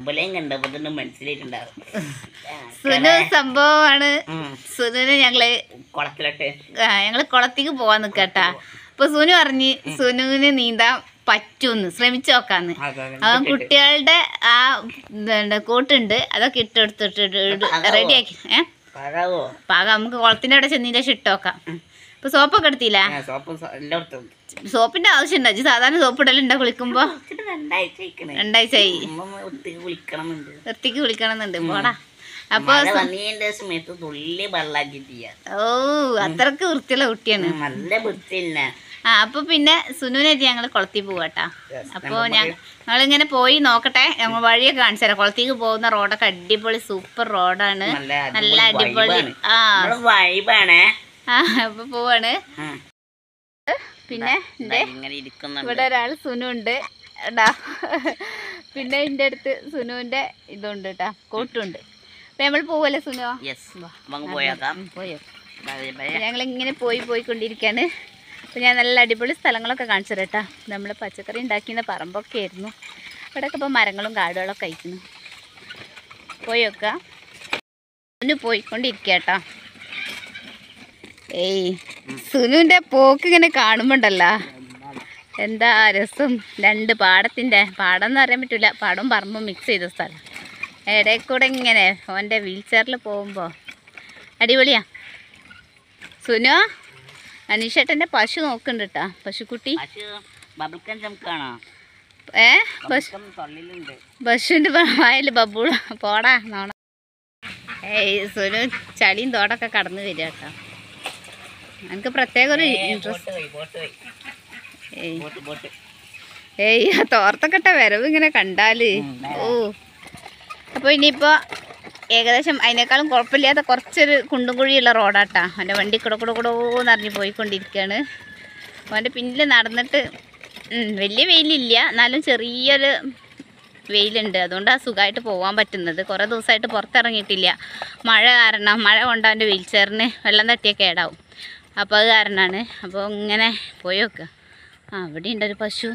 ഇവളെയും കണ്ടപ്പോ തന്നെ മനസ്സിലായിട്ടുണ്ടാവും സുനു സംഭവമാണ് ഉം. സുനുവിന് ഞങ്ങള് കുളത്തിലോട്ട് ആ, ഞങ്ങള് കുളത്തേക്ക് പോവാൻ നിക്കട്ടാ അപ്പൊ സുനു പറഞ്ഞ് സുനുവിന് നീന്താൻ പറ്റൂന്ന് ശ്രമിച്ചു നോക്കാന്ന് അവൻ കുട്ടികളുടെ ആ എന്താ കോട്ടുണ്ട് അതൊക്കെ ഇട്ടെടുത്തിട്ട് റെഡിയാക്കി ഏ പഴവോ പാകം നമുക്ക് കുളത്തിന്റെ അവിടെ ചെന്നിന്റെ ഇട്ട് നോക്കാം ഇപ്പൊ സോപ്പൊക്കെ എടുത്തില്ല സോപ്പ് എല്ലായിടത്തും സോപ്പിന്റെ ആവശ്യമുണ്ടോ ഇജ്ജ് സാധാരണ സോപ്പ് ഇടലുണ്ടോ കുളിക്കുമ്പോ ഇച്ചിരി രണ്ടാഴ്ച ആയിക്കണേ രണ്ടാഴ്ചയായി ഉമ്മ ഒത്തിരി വിളിക്കണമെന്നുണ്ട് വൃത്തിക്ക് കുളിക്കണമെന്നുണ്ട് പോടാ അപ്പൊ മഴ വന്നതിന്റെ സമയത്ത് തുള്ളി വെള്ളാക്കി ചെയ്യാം ഓ അത്രക്ക് വൃത്തിയുള്ള കുട്ടിയാണ് നല്ല വൃത്തിയില്ല ആ അപ്പൊ പിന്നെ സുനുവിനായിട്ട് ഞങ്ങൾ കുളത്തിൽ പോവാട്ടാ അപ്പോൾ ഞാൻ ഞങ്ങളിങ്ങനെ പോയി നോക്കട്ടെ ഞങ്ങൾ വഴിയൊക്കെ കാണിച്ചു തരാം കുളത്തേക്ക് പോകുന്ന റോഡൊക്കെ അടിപൊളി സൂപ്പർ റോഡാണ് നല്ല നല്ല അടിപൊളി ആ വൈബാണേ ആ അപ്പൊ പോവാണ് പിന്നെ എൻ്റെ ഇങ്ങനെ ഇരിക്കുന്നുണ്ട് ഇവിടെ ഒരാൾ സുനു ഉണ്ട് എടാ പിന്നെ എൻ്റെ അടുത്ത് സുനുവിൻ്റെ ഇതുണ്ട് കേട്ടാ കോട്ടുണ്ട് അപ്പൊ നമ്മൾ പോവല്ലേ സുനു യെസ് നമുക്ക് പോയേക്കാം ഉം, പോയോ ബൈ ബൈ. ഞങ്ങൾ ഇങ്ങനെ പോയി പോയിക്കൊണ്ടിരിക്കുകയാണ് അപ്പോൾ ഞാൻ നല്ല അടിപൊളി സ്ഥലങ്ങളൊക്കെ കാണിച്ചു തരാം കേട്ടോ നമ്മൾ പച്ചക്കറി ഉണ്ടാക്കിയ പറമ്പൊക്കെ ആയിരുന്നു ഇവിടെയൊക്കെ ഇപ്പോൾ മരങ്ങളും കാടുകളൊക്കെ അയക്കുന്നു പോയി വെക്കാം സുനു പോയിക്കൊണ്ടിരിക്കുക കേട്ടോ ഏയ് സുനുവിൻ്റെ പോക്ക് ഇങ്ങനെ കാണുമ്പോണ്ടല്ലോ എന്താ രസം രണ്ട് പാടത്തിൻ്റെ പാടം എന്ന് പറയാൻ പറ്റില്ല പാടവും പറമ്പും മിക്സ് ചെയ്ത സ്ഥലം ഇടയിൽ കൂടെ ഇങ്ങനെ ഓൻ്റെ വീൽ ചെയറിൽ പോകുമ്പോൾ അടിപൊളിയാ സുനു അനീഷേട്ടൻ്റെ പശു നോക്കുന്നുണ്ട് കേട്ടാ പശുക്കുട്ടി പശു ബബിൾക്കം ചമക്കാണോ ഏ പശു ബബിൾക്കം തൊള്ളിലുണ്ട് പശുവിൻ്റെ വായിൽ ബബൂള പോടാ നോണ ഏയ് സുനു ചളിയും തോടൊക്കെ കടന്നു വരിക കേട്ടോ എനിക്ക് പ്രത്യേക ഒരു ഇൻട്രസ്റ്റ് ബോട്ട് പോയി ബോട്ട് പോയി ഏയ് ബോട്ട് ബോട്ട് ഏയ് ആ തോർത്തൊക്കെട്ട വരവ് ഇങ്ങനെ കണ്ടാല് ഓ അപ്പോൾ ഇനിയിപ്പോൾ ഏകദേശം അതിനേക്കാളും കുഴപ്പമില്ലാത്ത കുറച്ചൊരു കുണ്ടും കുഴിയുള്ള റോഡാട്ടാ അവൻ്റെ വണ്ടി കുട കുട കുടോന്ന് അറിഞ്ഞ് പോയിക്കൊണ്ടിരിക്കുകയാണ് അവൻ്റെ പിന്നിൽ നടന്നിട്ട് ഉം, വലിയ വെയിലില്ല എന്നാലും ചെറിയൊരു വെയിലുണ്ട് അതുകൊണ്ടാണ് സുഖമായിട്ട് പോകാൻ പറ്റുന്നത് കുറേ ദിവസമായിട്ട് പുറത്തിറങ്ങിയിട്ടില്ല മഴ കാരണം മഴ കൊണ്ട് അവൻ്റെ വീൽ ചെയറിന് വെള്ളം തട്ടിയാൽ കേടാവും അപ്പോൾ അത് കാരണമാണ് അപ്പോൾ ഇങ്ങനെ പോയി നോക്കുക ആ അവിടെ ഉണ്ടൊരു പശു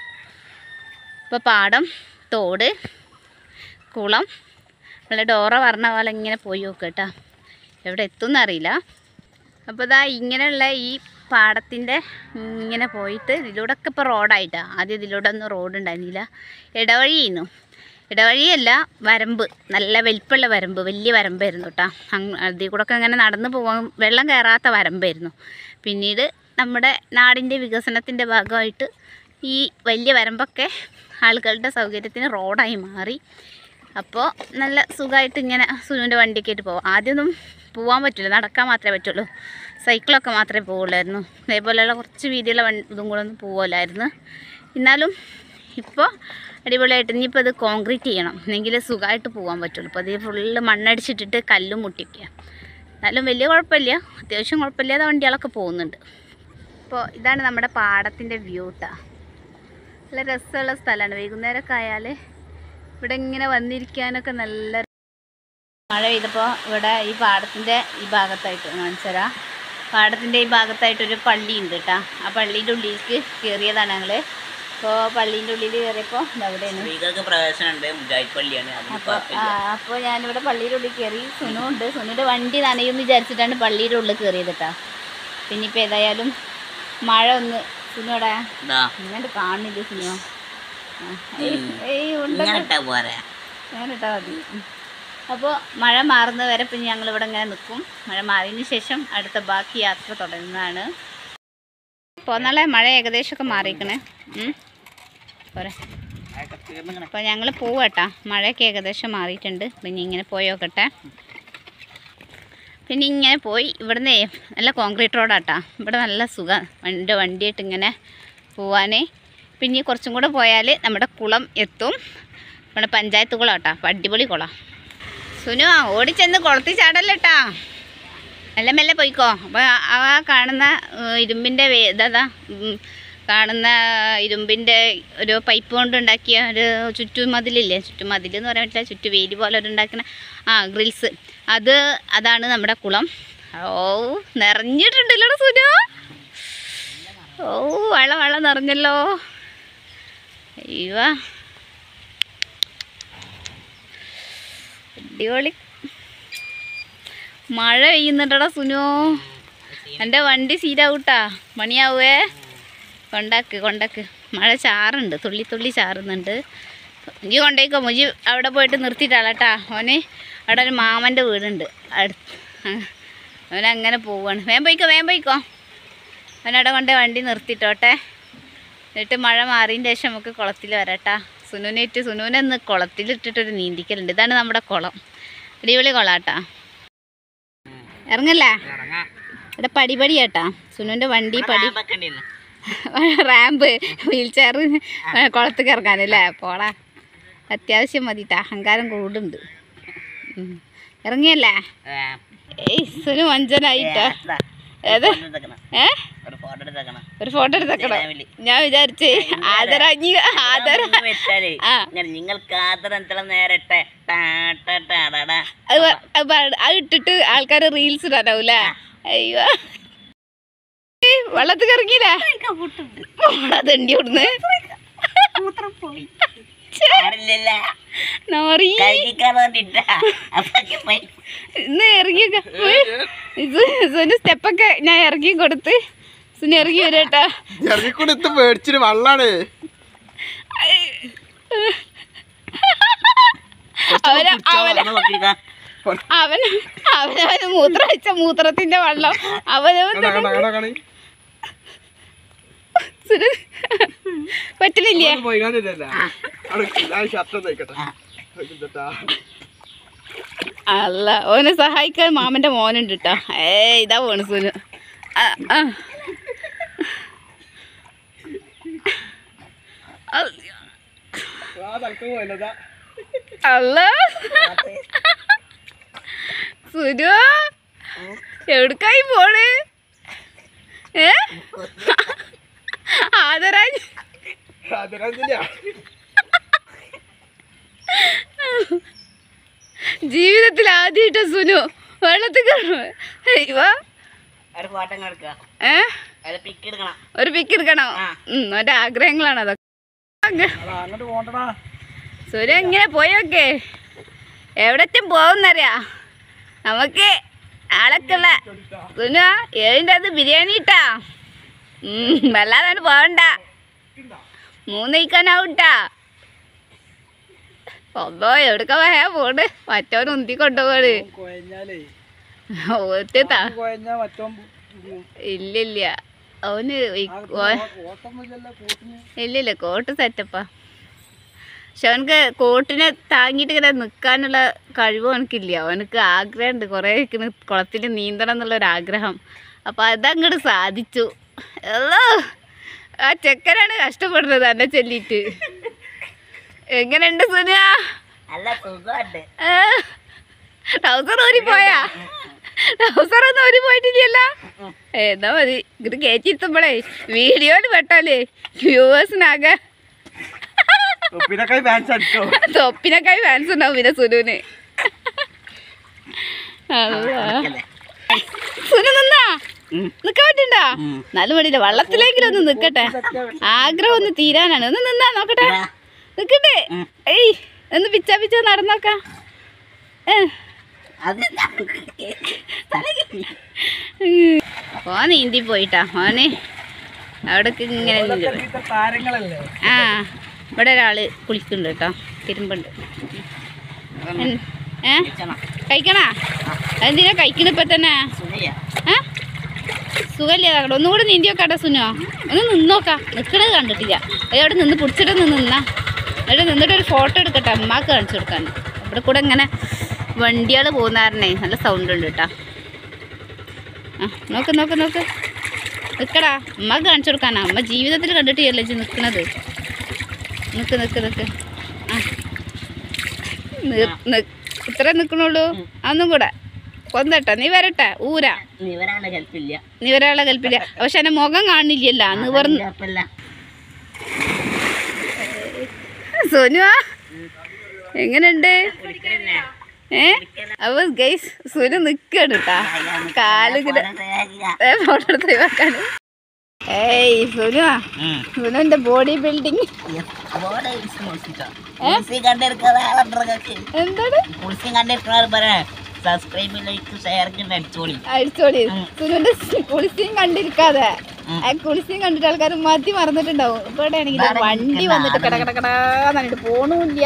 ഇപ്പോൾ പാടം തോട് കുളം നമ്മളെ ഡോറ പറഞ്ഞ പോലെ ഇങ്ങനെ പോയി നോക്കുക കേട്ടോ എവിടെ എത്തുമെന്ന് അറിയില്ല അപ്പോൾ ഇതാ ഇങ്ങനെയുള്ള ഈ പാടത്തിൻ്റെ ഇങ്ങനെ പോയിട്ട് ഇതിലൂടെ ഒക്കെ ഇപ്പോൾ റോഡായിട്ടാണ് ആദ്യം ഇതിലൂടെ ഒന്നും റോഡ് ഉണ്ടായിരുന്നില്ല ഇടവഴിയായിരുന്നു ഇടവഴിയല്ല വരമ്പ് നല്ല വലിപ്പമുള്ള വരമ്പ് വലിയ വരമ്പായിരുന്നു കേട്ടോ അങ്ങ് അതിൽ കൂടെ ഒക്കെ ഇങ്ങനെ നടന്ന് പോകാൻ വെള്ളം കയറാത്ത വരമ്പായിരുന്നു പിന്നീട് നമ്മുടെ നാടിൻ്റെ വികസനത്തിൻ്റെ ഭാഗമായിട്ട് ഈ വലിയ വരമ്പൊക്കെ ആളുകളുടെ സൗകര്യത്തിന് റോഡായി മാറി അപ്പോൾ നല്ല സുഖമായിട്ട് ഇങ്ങനെ സുനുവിൻ്റെ വണ്ടിയൊക്കെ ആയിട്ട് പോവാം ആദ്യമൊന്നും പോകാൻ പറ്റില്ല നടക്കാൻ മാത്രമേ പറ്റുള്ളൂ സൈക്കിളൊക്കെ മാത്രമേ പോവുള്ളായിരുന്നു അതേപോലെയുള്ള കുറച്ച് വീതിയുള്ള വണ്ടി ഇതും കൂടെ ഒന്നും പോകില്ലായിരുന്നു എന്നാലും ഇപ്പോൾ അടിപൊളിയായിട്ട് ഇനിയിപ്പോൾ ഇത് കോൺക്രീറ്റ് ചെയ്യണം എന്നെങ്കിൽ സുഖമായിട്ട് പോകാൻ പറ്റുള്ളൂ ഇപ്പോൾ അത് ഫുള്ള് മണ്ണടിച്ചിട്ടിട്ട് കല്ലും മുട്ടിക്കുക എന്നാലും വലിയ കുഴപ്പമില്ല അത്യാവശ്യം കുഴപ്പമില്ലാതെ വണ്ടികളൊക്കെ പോകുന്നുണ്ട് അപ്പോൾ ഇതാണ് നമ്മുടെ പാടത്തിൻ്റെ വ്യൂ കേട്ടോ നല്ല രസമുള്ള സ്ഥലമാണ് വൈകുന്നേരമൊക്കെ ആയാൽ ഇവിടെ ഇങ്ങനെ വന്നിരിക്കാനൊക്കെ നല്ല മഴ പെയ്തപ്പോൾ ഇവിടെ ഈ പാടത്തിൻ്റെ ഈ ഭാഗത്തായിട്ട് കാണിച്ചുതരാം പാടത്തിൻ്റെ ഈ ഭാഗത്തായിട്ടൊരു പള്ളി ഉണ്ട് കേട്ടോ ആ പള്ളീൻ്റെ ഉള്ളിലേക്ക് കയറിയതാണ് ഞങ്ങൾ അപ്പോൾ പള്ളീൻ്റെ ഉള്ളിൽ കയറിയപ്പോൾ ഇതവിടെയാണ് സ്ത്രീകൾക്ക് പ്രവേശനമുണ്ട് മുജാഹിദ് പള്ളിയാണ് അതിന് അപ്പോൾ കുഴപ്പമില്ല അപ്പോൾ ഞാനിവിടെ പള്ളിയുടെ ഉള്ളിൽ കയറി സുനു ഉണ്ട് സുനുവിൻ്റെ വണ്ടി നനയുമെന്ന് വിചാരിച്ചിട്ടാണ് പള്ളിയുടെ ഉള്ളിൽ കയറിയത് കേട്ടോ പിന്നെ ഇപ്പോൾ ഏതായാലും മഴ ഒന്ന് സുനുവിടെ ഇതാ ഇങ്ങോട്ട് കാണുന്നില്ല സുനു ആ, ഏയ് ഉം. ഏയ് ഉണ്ട് ഇങ്ങനെ ഇട്ടാ പോരാ അങ്ങനെ ഇട്ടാൽ മതി അപ്പോൾ മഴ മാറുന്നത് വരെ പിന്നെ ഞങ്ങളിവിടെ ഇങ്ങനെ നിൽക്കും മഴ മാറിയതിന് ശേഷം അടുത്ത ബാക്കി യാത്ര തുടരുന്നതാണ് പോന്നാളെ മഴ ഏകദേശമൊക്കെ മാറിയിരിക്കണേ ഉം. പോരെ അതൊക്കെ തീർന്നിങ്ങനെ അപ്പോൾ ഞങ്ങൾ പോവട്ടാ മഴയൊക്കെ ഏകദേശം മാറിയിട്ടുണ്ട് പിന്നെ ഇങ്ങനെ പോയി നോക്കട്ടെ പിന്നെ ഇങ്ങനെ പോയി ഇവിടുന്ന് നല്ല കോൺക്രീറ്റ് റോഡാട്ടാ ഇവിടെ നല്ല സുഖം എൻ്റെ വണ്ടിയായിട്ട് ഇങ്ങനെ പോവാനേ പിന്നെ ഈ കുറച്ചും കൂടെ പോയാൽ നമ്മുടെ കുളം എത്തും നമ്മുടെ പഞ്ചായത്ത് കുളം കേട്ടോ അപ്പോൾ അടിപൊളി കുളം സുനു ഓടിച്ചെന്ന് കുളത്തിൽ ചാടല്ലേട്ടാ മെല്ലെ മെല്ലെ പോയിക്കോ അപ്പോൾ ആ കാണുന്ന ഏഹ്, ഇരുമ്പിൻ്റെ വേ ഇതാ ഉം, കാണുന്ന ഇരുമ്പിൻ്റെ ഒരു പൈപ്പ് കൊണ്ട് ഉണ്ടാക്കിയ ഒരു ചുറ്റുമതിലില്ലേ ചുറ്റുമതിൽ എന്ന് പറയാൻ പറ്റില്ല ചുറ്റുവേലി പോലെ ഒരു ഉണ്ടാക്കുന്ന ആ ഗ്രിൽസ് അത് അതാണ് നമ്മുടെ കുളം ഓ നിറഞ്ഞിട്ടുണ്ടല്ലോ സുനു ഓ വെള്ളം വെള്ളം നിറഞ്ഞല്ലോ അയ്യോ അടിപൊളി മഴ പെയ്യുന്നുണ്ടടാ സുനു എൻ്റെ വണ്ടി സീരാവൂട്ടാ മണിയാവേ കൊണ്ടാക്ക് കൊണ്ടാക്ക് മഴ ചാറുണ്ട് തുള്ളി തുള്ളി ചാറുന്നുണ്ട് ഇനി കൊണ്ടേക്കോ മുജി അവിടെ പോയിട്ട് നിർത്തിയിട്ടാളാട്ടാ ഓന് അവിടെ ഒരു മാമൻ്റെ വീടുണ്ട് അടുത്ത് അവനങ്ങനെ പോവാണ് വേഗം പോയിക്കോ വേഗം പോയിക്കോ അവനവിടെ കൊണ്ട് വണ്ടി നിർത്തിയിട്ടോട്ടെ എന്നിട്ട് മഴ മാറിയതിന് ശേഷം നമുക്ക് കുളത്തിൽ വരാട്ടാ സുനുവിനേറ്റ് സുനുവിനെ ഒന്ന് കുളത്തിലിട്ടിട്ടൊരു നീന്തിക്കലുണ്ട് ഇതാണ് നമ്മുടെ കുളം അടിപൊളി കുളാട്ടാ ഇറങ്ങല്ലേ ഇറങ്ങാം ഇവിടെ പടിപടി കേട്ടാ സുനുവിൻ്റെ വണ്ടി പടി വെക്കണ്ടിരുന്നു റാമ്പ് വീൽ ചെയർ കുളത്തേക്ക് ഇറങ്ങാനല്ലേ പോടാ അത്യാവശ്യം മതിട്ടാ അഹങ്കാരം കൂടുണ്ട് ഉം. ഇറങ്ങിയല്ലേ ഏയ് സുനു വഞ്ചനായിട്ടാ ഏത് ഏ ഒരു ഫോട്ടോ എടുത്തേക്കണം ഒരു ഫോട്ടോ എടുത്തേക്കണോ ഇൻസ്റ്റാഗ്രാമില്. ഞാൻ വിചാരിച്ചേ ആദര ഇനി ആദര വെച്ചാലേ ആ. ഇങ്ങനെ നിങ്ങൾക്ക് ആദരം എന്തെല്ലാം നേരട്ടെ ടാ, ടാ, ടാ, ടാ, ടാ. അത് വ- അത് പാട്- അത് ഇട്ടിട്ട് ആൾക്കാർ റീൽസ് ഇടാനാവൂലേ അയ്യോ ഏയ്, വെള്ളത്തിൽ ഇറങ്ങിയില്ലേ തണ്ടി വിടുന്ന് ആരില്ലല്ല. നോറി കഴുകിക്കാൻ വേണ്ടിട്ടാ അപ്പൊക്കെ പോയി ഇന്ന് ഇറങ്ങി സുന് സ്റ്റെപ്പൊക്കെ ഞാൻ ഇറങ്ങി കൊടുത്ത് സുന് ഇറങ്ങി വരട്ടാ ഇറങ്ങിക്കൊണ്ട് മേടിച്ചിട്ട് വള്ളാണ് അവന് അവന് ഒന്ന് നോക്കിക്കാ. അവൻ അവനവന് മൂത്രം വെച്ച മൂത്രത്തിന്റെ വെള്ളം അവനവൻ സുന് പറ്റണില്ലേ പോയി കണ്ടില്ല ഷർട്ട് തയ്ക്കട്ടെ അല്ല ഓനെ സഹായിക്കാൻ മാമന്റെ മോനുണ്ട് കേട്ടോ ഏ ഇതാ പോണ് സുനു ആ, ആ. അല്ല സുനു എവിടക്കായി പോണ് ഏ ആദരാജ് ജീവിതത്തിൽ ആദ്യമായിട്ട് സുനു വെള്ളത്തിൽ കയറും അയ്യോ ഒരു ഫോട്ടോ എടുക്കുക ഏ അത് പിക്ക് എടുക്കണം ഒരു പിക്ക് എടുക്കണോ ആ. ഉം, ഓന്റെ ആഗ്രഹങ്ങളാണ് അതൊക്കെ അങ്ങ്- അങ്ങോട്ട് പോണ്ടടാ സുരു എങ്ങനെ പോയൊക്കെ എവിടറ്റും പോകുന്നറിയാ നമുക്ക് ആളൊക്കെയുള്ള സുനു ഏഴിൻ്റെ അത് ബിരിയാണി ഇട്ടാ ഉം, വല്ലാതാണ് പോകണ്ട മൂന്ന് കഴിക്കാനാവൂട്ടാ ഒന്നോ എവിടക്ക പോയാ പോണ് മറ്റവൻ ഉന്തി കൊണ്ടുപോണ് കൊയഞ്ഞാലേ ഓർത്താ കൊയഞ്ഞാ മറ്റോ ഇല്ലില്ല അവന് ഈ- ഓ- ഓട്ടം വരില്ല കൂട്ടിന് ഇല്ലില്ല കോട്ട് സെറ്റപ്പാ പക്ഷെ അവനക്ക് കോട്ടിനെ താങ്ങിയിട്ട് ഇങ്ങനെ നിൽക്കാനുള്ള കഴിവ് അവനക്കില്ല അവനക്ക് ആഗ്രഹമുണ്ട് കുറേ കുളത്തിൽ നീന്തണം എന്നുള്ളൊരു ആഗ്രഹം അപ്പം അതങ്ങോട്ട് സാധിച്ചു എല്ലോ ആ ചെക്കനാണ് കഷ്ടപ്പെടുന്നത് എന്നെ ചൊല്ലിയിട്ട് എങ്ങനെയുണ്ട് സുനിയ നല്ല സുഖമുണ്ട് ട്രൗസർ ഊരി പോയാ ട്രൗസർ ഒന്നും ഊരി പോയിട്ടില്ലല്ലോ എന്നാ മതി ഇത് കയറ്റിയിരുത്തുമ്പോഴേ വീഡിയോയിൽ പെട്ടാലേ വ്യൂവേഴ്സിനാകെ ഉപ്പിനൊക്കെ ഫാൻസ് അടിച്ചോ തൊപ്പിനൊക്കെ ഫാൻസ് ഉണ്ടാവും പിന്നെ സുനുവിന് അള്ളാ. സുനു നിന്നാ നിക്കാൻ പറ്റണ്ടാ എന്നാലും വേണ്ടില്ല വള്ളത്തിലെങ്കിലും ഒന്ന് നിക്കട്ടെ ആഗ്രഹം ഒന്ന് തീരാനാണ് ഒന്ന് നിന്നാ നോക്കട്ടെ നിക്കട്ടെ ഏയ് ഒന്ന് പിച്ച പിച്ച നടന്നോക്കാം ഏ അത് ഓൻ നീന്തി പോയിട്ടാ ഓന് അവിടേക്ക് ഇങ്ങനെ നിന്ന്. താരങ്ങളല്ലേ ആ ഇവിടെ ഒരാള് കുളിക്കുന്നുണ്ട് കേട്ടോ തിരുമ്പുണ്ട് എൻ- ഏ കഴിക്കണാ അതെന്തിനാ കഴിക്കണ ഇപ്പൊ തന്നെ സുനിയ ഏ സുഖല്ലേ അവിടെ ഒന്നുകൂടെ നീന്തി നോക്കാട്ടെ സുനോ ഒന്ന് നിന്നോക്കാം നിൽക്കണത് കണ്ടിട്ടില്ല അത് അവിടെ നിന്ന് പിടിച്ചിട്ട് നിന്ന് നിന്നാ അവിടെ നിന്നിട്ട് ഒരു ഫോട്ടോ എടുക്കട്ടെ അമ്മക്ക് കാണിച്ചു കൊടുക്കാൻ ഇവിടെ കൂടെ ഇങ്ങനെ വണ്ടികൾ പോകുന്നാരണേ നല്ല സൗണ്ട് ഉണ്ട് കേട്ടോ ആ നോക്ക് നോക്ക് നോക്ക് നിൽക്കടാ അമ്മക്ക് കാണിച്ചു കൊടുക്കാനാ അമ്മ ജീവിതത്തിൽ കണ്ടിട്ടില്ലല്ലോ ഇജ്ജ് നിൽക്കണത് നിൽക്ക് നിൽക്ക് നിൽക്ക് ആ നി- നി- ഇത്ര നിൽക്കണുള്ളൂ അതൊന്നും കൂടെ കൊന്തട്ടെ നീ വരട്ടെ ഊരാ ഇവരാണ് ഹെൽപ്പില്ല നീ ഒരാളെ കൽപ്പില്ല പക്ഷെ എന്റെ മുഖം കാണില്ലല്ലോ അന്ന് പറഞ്ഞു കുഴപ്പമില്ല സോനു എങ്ങനെയുണ്ട് കുടിക്കലിന്നെ ഏ അപ്പൊ ഗൈസ് സുനു നിക്കാണ് കേട്ടാ കാലിങ്ങനെ ഫോട്ടോ എടുത്ത് ഒഴിവാക്കാൻ ഏയ് സുനു സുനുവിന്റെ ബോഡി ബിൽഡിങ് കുളിസി കണ്ടിരിക്കാതെ ആളുണ്ടൊക്കെ എന്താണ് കുളിസി കണ്ടിരിക്കുന്നവർ പറയാ സബ്സ്ക്രൈബ് ലൈക്ക് ഷെയർ അടിച്ചോളി അടിച്ചോളി സുനുവിന്റെ കുളിസിയും കണ്ടിരിക്കാതെ ആ കുളിസിയും കണ്ടിട്ട് ആൾക്കാർ മതി മറന്നിട്ടുണ്ടാവും ഇപ്പൊ ഇവിടെ ആണെങ്കിൽ ഇതാണ് വണ്ടി നിൽക്കുന്ന വന്നിട്ട് ആളുകൾ. കടകടകടാന്നിട്ട് പോണൂല്ല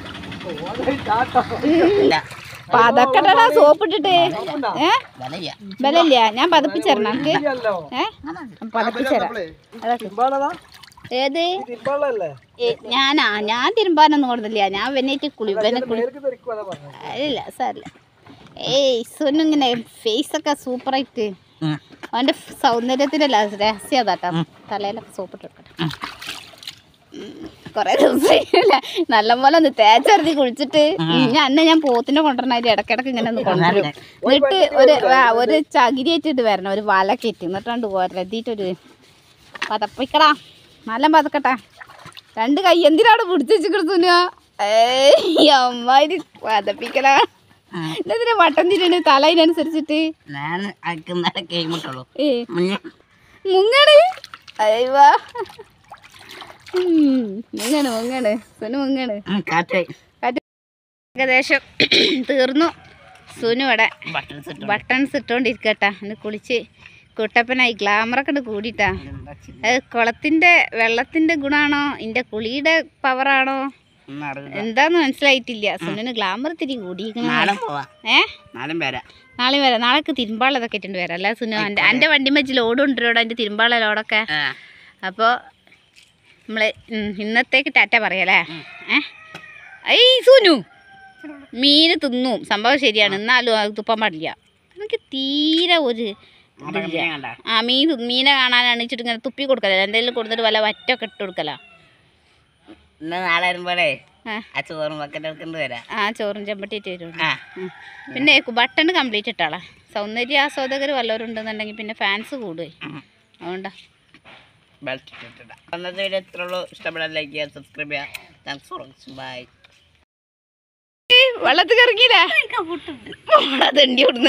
ഇല്ല പതക്കട്ടടാ സോപ്പ് ഇട്ടിട്ട് ഏ വിലയ്യ ബലല്ല ഞാൻ പതപ്പിച്ചേരണം എനിക്ക് ഇല്ലല്ലോ ഏ പതപ്പിച്ചേരാം അതൊക്കെ തിരുമ്പാളതാ ഏത് തിരുമ്പാളല്ലേ ഏ, ഞാനാ ഞാൻ തിരുമ്പാനൊന്നും കൊടുത്തില്ല ഞാൻ വെന്നേറ്റ് കുളി വെന്നെ കുളി പേർക്ക് തെറിക്കും അതാ പറഞ്ഞത് ഇല്ല സാറില്ല ഏയ് സുനു ഇങ്ങനെ ഫേസ് ഒക്കെ സൂപ്പറായിട്ട് അവന്റെ സൗന്ദര്യത്തിന്റെ ല- രഹസ്യം അതാട്ടോ തലയിലൊക്കെ സോപ്പിട്ട് കൊടുക്കട്ടെ കൊറേ ദിവസമായില്ല നല്ലപോലെ ഒന്ന് തേച്ചറിഞ്ഞ് കുളിച്ചിട്ട് ഞാൻ അന്നെ ഞാൻ പോത്തിന്റെ കൊണ്ടുവരണായിട്ട് ഇടക്കിടക്ക് ഇങ്ങനെ ഒന്ന് കൊണ്ടുവരും എന്നിട്ട് ഒരു ആ, ഒരു ചകിരിയായിട്ട് ഇത് വരണം ഒരു വലക്കെ ഇട്ട് എന്നിട്ടാണ്ട് രതിയിട്ടൊരു പതപ്പിക്കടാ നല്ല പതക്കട്ടെ രണ്ട് കൈ എന്തിനാണ് പിടിച്ചു വെച്ചിട്ട് ഏയ് അമ്മാതിരി പതപ്പിക്കലാ എന്തിനാ വട്ടം തിരിയണ് തല ഇതിനനുസരിച്ചിട്ട് ഞാൻ അയക്കുന്നേരം കേൾമുട്ടുള്ളൂ ഏ മുന്നേ മുങ്ങണ് അയ്യവാ മുങ്ങണ് മുങ്ങണ് സുനു മുങ്ങണ് കാറ്റ് കാറ്റ് ഏകദേശം തീർന്നു സുനു ഇവിടെ ബട്ടൺസ് ഇട്ടു ബട്ടൺസ് ഇട്ടോണ്ടിരിക്കട്ടാ ഒന്ന് കുളിച്ച് കുട്ടപ്പനായി ഗ്ലാമറൊക്കെ ഉണ്ട് കൂടിട്ടാ അത് കുളത്തിന്റെ വെള്ളത്തിന്റെ ഗുണാണോ ഇന്റെ കുളിയുടെ പവറാണോ എന്താന്ന് മനസ്സിലായിട്ടില്ല സുനിന് ഗ്ലാമർ തിരി കൂടിയിരിക്കണ നാളെ പോവാ ഏ നാളെ വരാം നാളെ വരാം നാളേക്ക് തിരുമ്പാളതൊക്കെ ഇട്ടുണ്ട് വരാം അല്ല സുനു എൻ്റെ എൻ്റെ വണ്ടി മജ്ജി ലോഡ് കൊണ്ടുവരോടാ എൻ്റെ തിരുമ്പാള ലോഡൊക്കെ ആ. അപ്പോൾ നമ്മൾ ഇന്നത്തേക്ക് ടാറ്റ പറയാല്ലേ ഏ ഐ സുനു മീന് തിന്നു സംഭവം ശരിയാണ് എന്നാലും അത് തുപ്പാൻ പാടില്ല എനിക്ക് തീരെ ഒരു അവിടെ മീനെ കണ്ടാ? ആ മീൻ തി- മീനെ കാണാനാണ് വെച്ചിട്ട് ഇങ്ങനെ തുപ്പി കൊടുക്കല എന്തെങ്കിലും കൊടുത്തിട്ട് വല്ല വറ്റൊക്കെ ഇട്ട് കൊടുക്കല ഇന്ന് നാളെ വരുമ്പോഴേ ആ ആ ചോറും വക്കറ്റ് എടുക്കൊണ്ട് വരാം ആ ചോറും ചെമ്പട്ടിയിട്ട് വരുള്ളൂ ആ ഉം. പിന്നെ ബട്ടൺ കംപ്ലീറ്റ് ഇട്ടാളാ സൗന്ദര്യ ആസ്വാദകർ വല്ലവരും ഉണ്ടെന്നുണ്ടെങ്കിൽ പിന്നെ ഫാൻസ് കൂടുവേ ഉം. അതുകൊണ്ടാ ബെൽറ്റ് ഇട്ടിട്ടാ അന്നത്തെ വീഡിയോ ഇത്ര ഉള്ളൂ ഇഷ്ടപ്പെടാൻ ലൈക്ക് ചെയ്യുക സബ്സ്ക്രൈബ് ചെയ്യുക താങ്ക്സ് ഫോർ വാച്ചിങ് ബൈ വെള്ളത്തിൽ ഇറങ്ങിയില്ലേ തണ്ടി ഇവിടുന്ന്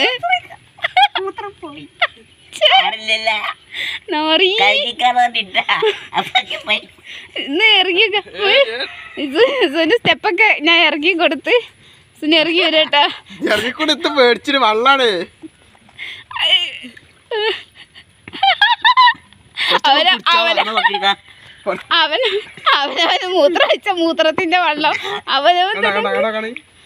ആരില്ലല്ല നോറി കഴുകിക്കാറിട്ട അതൊക്കെ പോയി ഇന്ന് ഇറങ്ങിയൊക്കെ സുന് സ്റ്റെപ്പൊക്കെ ഞാൻ ഇറങ്ങി കൊടുത്ത് സുന് ഇറങ്ങി വരട്ടാ ഇറങ്ങിക്കൂടെ മേടിച്ചിട്ട് വള്ളാണ് അവന് അവന് നോക്കിയിരിക്കാം അവൻ അവനവന് മൂത്രം വെച്ച മൂത്രത്തിന്റെ വെള്ളം അവനവൻ കണ കണ കണ